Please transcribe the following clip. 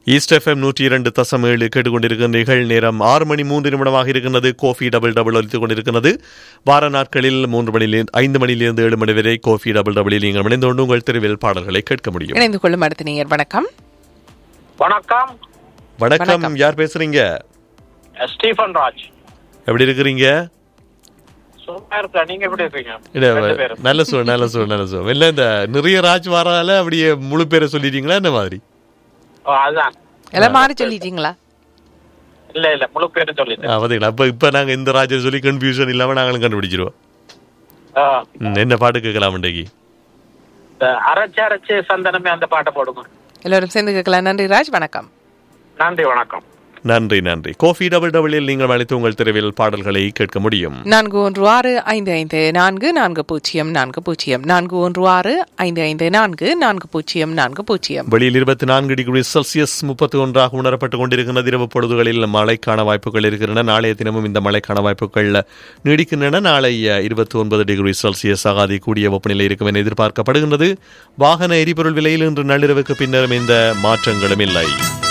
East FM நூற்றி இரண்டு தசம் ஏழு கேட்டுக்கொண்டிருக்கிற நிகழ் நேரம் ஆறு மணி மூன்று நிமிடமாக இருக்கின்றது கோஃபி டபுள் டபுள் ஒலித்துக் கொண்டிருக்கிறது வார நாட்களில் மூன்று மணியிலிருந்து ஐந்து மணியிலிருந்து ஏழு மணி வரை கோஃபி டபுள் டபுளில் நீங்கள் இணைந்து கொண்டு உங்கள் தெருவில் பாடல்களை கேட்க முடியும் இணைந்து கொள்ளும் அடுத்த நேயர் வணக்கம் வணக்கம் வணக்கம் வணக்கம். யார் பேசுறீங்க ஸ்டீஃபன் ராஜ் எப்படி இருக்கிறீங்க சும்மா இருக்கா நீங்க எப்படி இருக்கீங்க இல்ல, ரெண்டு பேரும். நல்ல சூழ் நல்ல சூழ் நல்ல சூழ் இல்ல இந்த நிறைய ராஜ் வரதால அப்படியே முழு பேரை சொல்லிட்டீங்களா இந்த மாதிரி ஓ, அதுதான் எல்லாம் மாறி சொல்லிட்டீங்களா இல்ல இல்ல முழு பேரும் சொல்லிட்டேன் ஆ, பாத்தீங்களா அப்ப இப்ப நாங்க இந்த ராஜை சொல்லி கன்ஃபியூஷன் இல்லாம நாங்களும் கண்டுபிடிச்சிருவோம் ஆ, ம், என்ன பாட்டு கேட்கலாம் இன்றைக்கு இந்த அரைச்சு அரைச்சு சந்தனமே அந்த பாட்டை போடுங்க எல்லோரும் சேர்ந்து கேட்கலாம் நன்றி ராஜ் வணக்கம் நன்றி வணக்கம் நன்றி நன்றி கோஃபி டபுள் டபுளில் நீங்கள் அழைத்து உங்கள் தெருவில் பாடல்களை கேட்க முடியும் நான்கு ஒன்று ஆறு ஐந்து ஐந்து நான்கு நான்கு பூஜ்ஜியம் நான்கு பூஜ்ஜியம் நான்கு ஒன்று ஆறு ஐந்து ஐந்து நான்கு நான்கு பூஜ்ஜியம் நான்கு பூஜ்ஜியம் வெளியில் இருபத்தி நான்கு டிகிரி செல்சியஸ் முப்பத்தி ஒன்றாக உணரப்பட்டுக் கொண்டிருக்கின்றது இரவு பொழுதுகளில் மழைக்கான வாய்ப்புகள் இருக்கின்றன நாளைய தினமும் இந்த மழைக்கான வாய்ப்புகள் நீடிக்கின்றன நாளை இருபத்தி ஒன்பது டிகிரி செல்சியஸ் ஆகாதி கூடிய வெப்பநிலை இருக்கும் என எதிர்பார்க்கப்படுகின்றது வாகன எரிபொருள் விலையில் இன்று நள்ளிரவுக்கு பின்னரும் இந்த மாற்றங்களும் இல்லை